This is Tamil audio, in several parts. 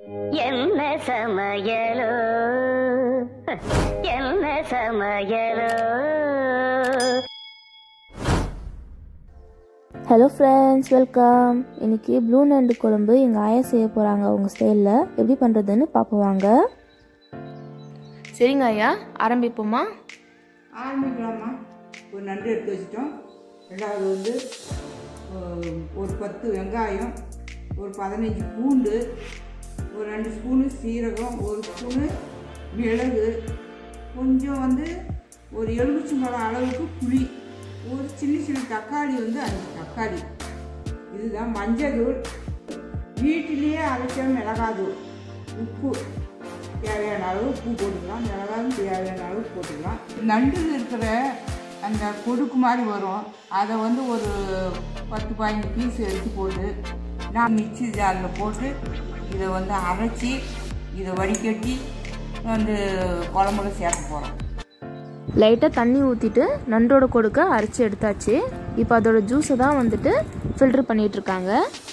என்ன சமையலோ என்ன சமையலோ ஹலோ ஃப்ரெண்ட்ஸ் வெல்கம் இன்னைக்கு ப்ளூ நண்டு குழம்பு எங்கள் ஆயா செய்ய போகிறாங்க அவங்க ஸ்டைலில் எப்படி பண்ணுறதுன்னு பார்ப்போம் வாங்க சரிங்க ஐயா ஆரம்பிப்போமா ஆரம்பிக்கலாமா ஒரு நண்டு எடுத்து வச்சிட்டோம் ரெண்டாவது வந்து அஹ், ஒரு பத்து வெங்காயம் ஒரு பதினஞ்சு பூண்டு ஒரு ரெண்டு ஸ்பூனு சீரகம் ஒரு ஸ்பூனு மிளகு கொஞ்சம் வந்து ஒரு எலுமிச்சம்பழம் அளவுக்கு புளி ஒரு சின்ன சின்ன தக்காளி வந்து அஞ்சு தக்காளி இதுதான் மஞ்சள் தூள் வீட்டிலேயே அரைச்ச மிளகாத்தூள் உப்பு தேவையான அளவு உப்பு போட்டுக்கலாம் மிளகாயும் தேவையான அளவு போட்டுக்கலாம் நண்டில் இருக்கிற அந்த கொடுக்கு மாதிரி வரும் அதை வந்து ஒரு பத்து பதினஞ்சு பீஸ் எடுத்து போட்டு நான் மிக்சி ஜாரில் போட்டு இதை வந்து அரைச்சி இதை வடிகட்டி வந்து குழம்புல சேர்க்க போகிறோம் லைட்டாக தண்ணி ஊற்றிட்டு நண்டோட கொடுக்க அரைச்சி எடுத்தாச்சு இப்போ அதோட ஜூஸை தான் வந்துட்டு ஃபில்டர் பண்ணிட்டு இருக்காங்க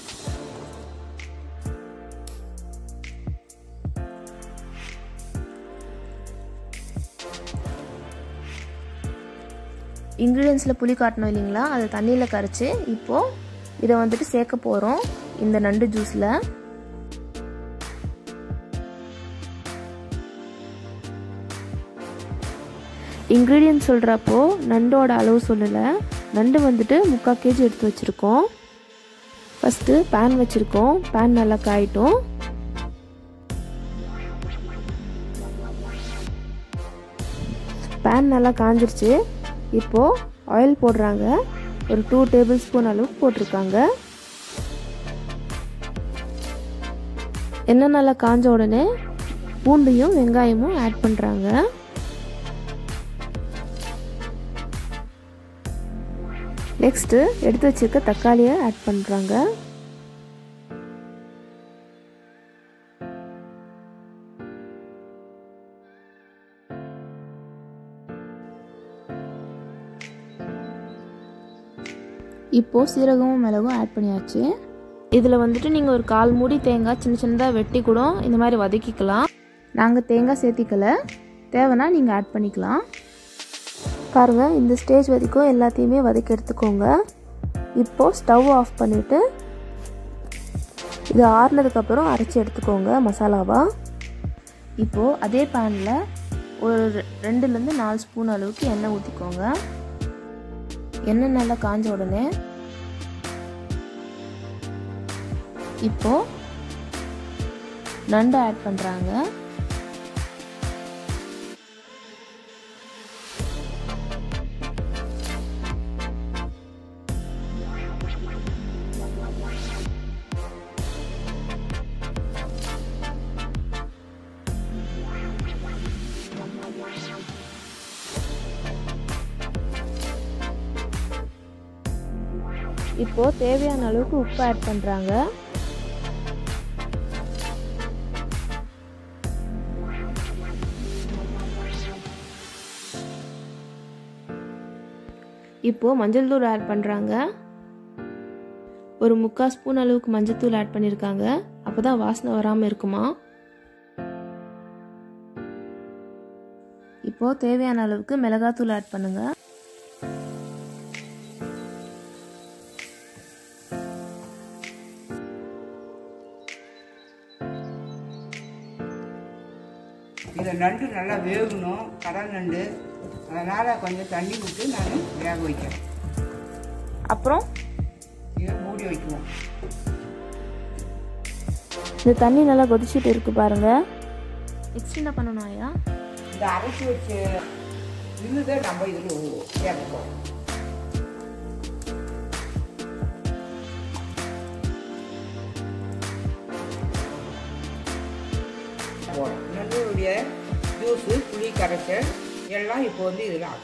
இன்க்ரீடியன்ஸில் புளி காட்டணும் இல்லைங்களா அதை தண்ணியில் கரைச்சி இப்போது இதை வந்துட்டு சேர்க்க போகிறோம் இந்த நண்டு ஜூஸில் இன்க்ரீடியன்ட் சொல்கிறப்போ நண்டோட அளவு சொல்லலை நண்டு வந்துட்டு முக்கால் கேஜி எடுத்து வச்சுருக்கோம் ஃபஸ்ட்டு பேன் வச்சுருக்கோம் பேன் நல்லா காயிட்டும் பேன் நல்லா காஞ்சிருச்சு இப்போது ஆயில் போடுறாங்க ஒரு டூ டேபிள் ஸ்பூன் அளவுக்கு போட்டிருக்காங்க எண்ணெய் நல்லா காஞ்ச உடனே பூண்டையும் வெங்காயமும் ஆட் பண்ணுறாங்க நெக்ஸ்ட்டு எடுத்து வச்சிருக்க தக்காளியை ஆட் பண்ணுறாங்க இப்போது சீரகமும் மிளகும் ஆட் பண்ணியாச்சு இதில் வந்துட்டு நீங்கள் ஒரு கால் மூடி தேங்காய் சின்ன சின்னதாக வெட்டி கூட இந்த மாதிரி வதக்கிக்கலாம் நாங்கள் தேங்காய் சேர்த்திக்கல தேவைன்னா நீங்கள் ஆட் பண்ணிக்கலாம் பாருங்க இந்த ஸ்டேஜ் வரைக்கும் எல்லாத்தையுமே வதக்கி எடுத்துக்கோங்க இப்போது ஸ்டவ் ஆஃப் பண்ணிவிட்டு இது ஆறுனதுக்கப்புறம் அரைச்சி எடுத்துக்கோங்க மசாலாவா இப்போது அதே பேனில் ஒரு ரெ- ரெண்டுலேருந்து நாலு ஸ்பூன் அளவுக்கு எண்ணெய் ஊற்றிக்கோங்க எண்ணெய் நல்லா காஞ்ச உடனே இப்போது நண்டு ஆட் பண்ணுறாங்க இப்போது தேவையான அளவுக்கு உப்பு ஆட் பண்ணுறாங்க இப்போது மஞ்சள் தூள் ஆட் பண்ணுறாங்க ஒரு முக்கால் ஸ்பூன் அளவுக்கு மஞ்சள் தூள் ஆட் பண்ணியிருக்காங்க அப்போ தான் வாசனை வராமல் இருக்குமா இப்போது தேவையான அளவுக்கு மிளகாத்தூள் ஆட் பண்ணுங்கள் இந்த நண்டு நல்லா வேகணும் கடல் நண்டு அதனால் கொஞ்சம் தண்ணி விட்டு நான் வேக வைக்கிறேன் அப்புறம் இதை மூடி வைக்குவோம் இந்த தண்ணி நல்லா கொதிச்சுட்டு இருக்கு பாருங்க நெக்ஸ்ட் என்ன பண்ணணும் ஐயா இந்த அரைச்சி வச்ச விழுதை நம்ம இதில் சேர்த்துப்போம் போடும் நண்டுடைய ஜூஸு புளி கரைச்சல் எல்லாம் இப்போ வந்து இதில் ஆக்கும்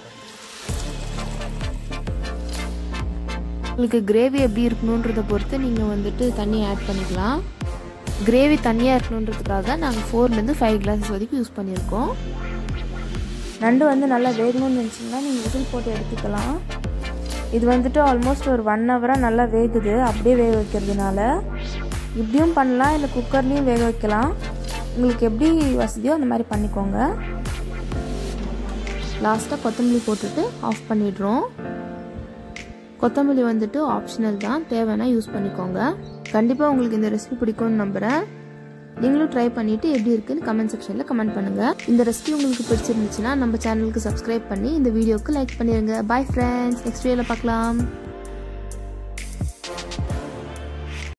உங்களுக்கு கிரேவி எப்படி இருக்கணுன்றதை பொறுத்து நீங்கள் வந்துட்டு தண்ணி ஆட் பண்ணிக்கலாம் கிரேவி தண்ணியாக இருக்கணுன்றதுக்காக நாங்கள் ஃபோர்லேருந்து ஃபைவ் கிளாஸஸ் வரைக்கும் யூஸ் பண்ணியிருக்கோம் நண்டு வந்து நல்லா வேகணும்னு நினச்சிங்கன்னா நீங்கள் விசில் போட்டு எடுத்துக்கலாம் இது வந்துட்டு ஆல்மோஸ்ட் ஒரு ஒன் ஹவராக நல்லா வேகுது அப்படியே வேக வைக்கிறதுனால இப்படியும் பண்ணலாம் இல்லை குக்கர்லேயும் வேக வைக்கலாம் உங்களுக்கு எப்படி வசதியோ அந்த மாதிரி பண்ணிக்கோங்க லாஸ்ட்டாக கொத்தமல்லி போட்டுட்டு ஆஃப் பண்ணிடுறோம் கொத்தமல்லி வந்துட்டு ஆப்ஷனல் தான் தேவைன்னா யூஸ் பண்ணிக்கோங்க கண்டிப்பாக உங்களுக்கு இந்த ரெசிபி பிடிக்கும்னு நம்புகிறேன் நீங்களும் ட்ரை பண்ணிவிட்டு எப்படி இருக்குன்னு கமெண்ட் செக்ஷனில் கமெண்ட் பண்ணுங்கள் இந்த ரெசிபி உங்களுக்கு பிடிச்சிருந்துச்சுன்னா நம்ம சேனலுக்கு சப்ஸ்கிரைப் பண்ணி இந்த வீடியோக்கு லைக் பண்ணிடுங்க பாய் ஃப்ரெண்ட்ஸ் நெக்ஸ்ட் வீடியோவில் பார்க்கலாம்